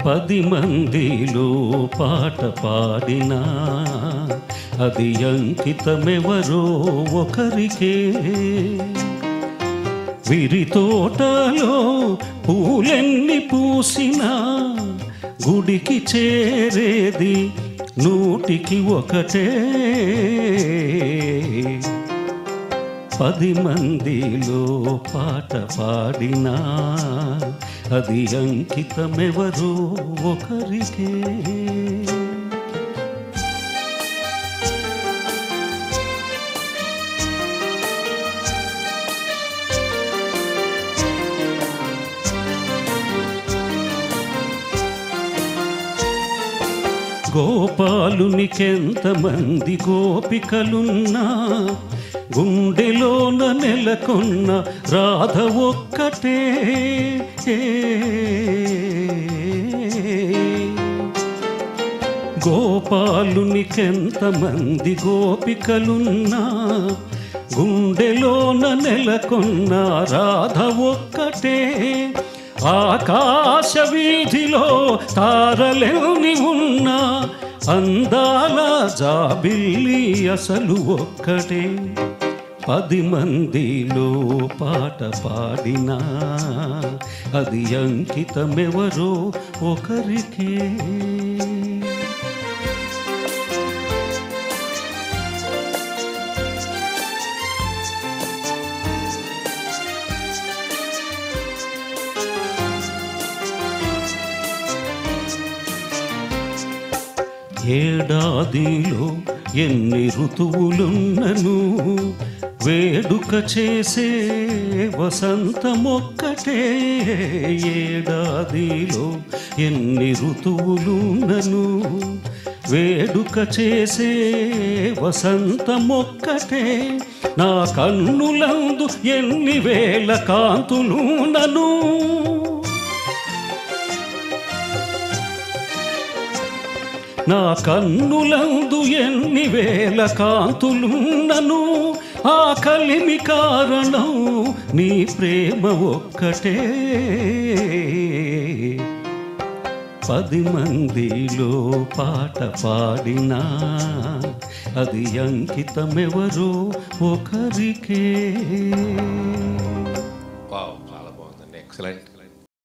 పది మందిలో పాట పాడినా అది అంకితమెవరో ఒకరికే విరి తోటలో పూలెన్ని పూసినా గుడికి చేరేది నూటికి ఒకటే పది మందిలో పాట పాడినా అది అంకితమెవరో ఒకరికే గోపాలునికెంతమంది గోపికలున్నా గుండెలోన నెలకొన్న రాధ ఒక్కటే గోపాలునికెంతమంది గోపికలున్నా గుండెలోన నెలకొన్న రాధ ఒక్కటే ఆకాశ వీధిలో తారలెల్ని ఉన్నా అందాల జాబిల్లి అసలు ఒక్కటే పది మందిలో పాట పాడినా అది అంకితమెవరో ఒకరికే ఏడాదిలో ఎన్ని ఋతువులున్నను వేడుక చేసే వసంతమొక్కటే ఏడాదిలో ఎన్ని ఋతువులున్నను వేడుక చేసే వసంతమొక్కటే నా కన్నులందు ఎన్ని వేల కాంతులున్నను నా కన్నులందు ఎన్ని వేల కాంతులున్నను ఆ కలిమి కారణం నీ ప్రేమ ఒక్కటే పది మందిలో పాట పాడినా అది అంకితమెవరో ఒకరికే వావ్ చాలా బాగుందండి ఎక్సలెంట్